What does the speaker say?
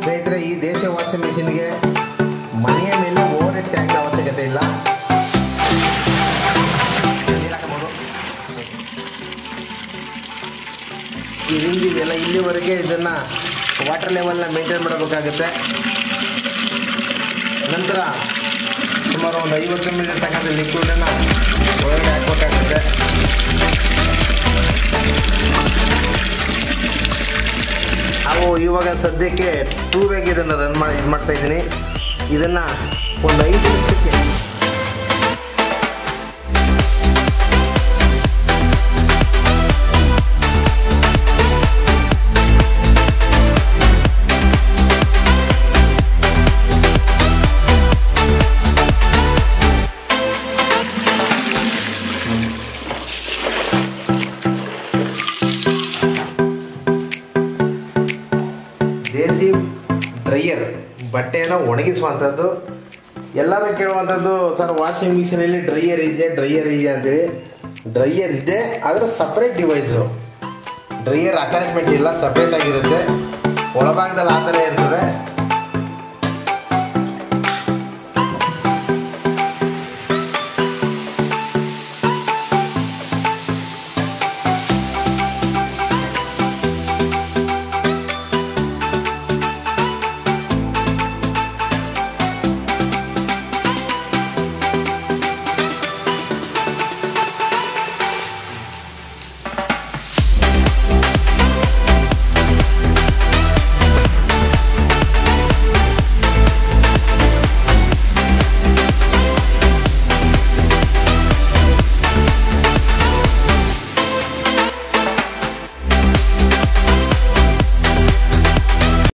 ಸ್ನೇಹಿತರೆ ಈ ದೇಶ ವಾಷಿಂಗ್ ಮಿಷಿನ್ಗೆ ಮನೆಯ ಮೇಲೆ ಓವರ್ ಹೆಡ್ ಟ್ಯಾಂಕ್ ಅವಶ್ಯಕತೆ ಇಲ್ಲ ಇದರಿಂದ ಇದೆಲ್ಲ ಇಲ್ಲಿವರೆಗೆ ಇದನ್ನು ವಾಟರ್ ಲೆವೆಲ್ನ ಮೇಂಟೈನ್ ಮಾಡಬೇಕಾಗುತ್ತೆ ನಂತರ ಸುಮಾರು ಒಂದು ಐವತ್ತು ಮಿಲಿ ತಕ್ಕಂಥ ಲಿಕ್ವಿಡನ್ನು ಒಳಗಡೆ ಹಾಕಬೇಕಾಗುತ್ತೆ ನಾವು ಇವಾಗ ಸದ್ಯಕ್ಕೆ ಟೂ ವೇಗೆ ಇದನ್ನು ರನ್ ಮಾಡಿ ಇದು ಮಾಡ್ತಾ ಇದ್ದೀನಿ ಇದನ್ನು ಒಂದು ಐದು ನಿಮಿಷಕ್ಕೆ ದೇಸಿ ಡ್ರೈಯರ್ ಬಟ್ಟೆಯನ್ನು ಒಣಗಿಸುವಂಥದ್ದು ಎಲ್ಲರೂ ಕೇಳುವಂಥದ್ದು ಸರ್ ವಾಷಿಂಗ್ ಮಿಷಿನಲ್ಲಿ ಡ್ರೈಯರ್ ಇದೆ ಡ್ರೈಯರ್ ಇದೆ ಅಂತೀವಿ ಡ್ರೈಯರ್ ಇದೆ ಆದರೆ ಸಪ್ರೇಟ್ ಡಿವೈಸು ಡ್ರೈಯರ್ ಅಟ್ಯಾಚ್ಮೆಂಟ್ ಇಲ್ಲ ಸಪ್ರೇಟ್ ಆಗಿರುತ್ತೆ ಒಳಭಾಗದಲ್ಲಿ ಆ ಥರ ಇರ್ತದೆ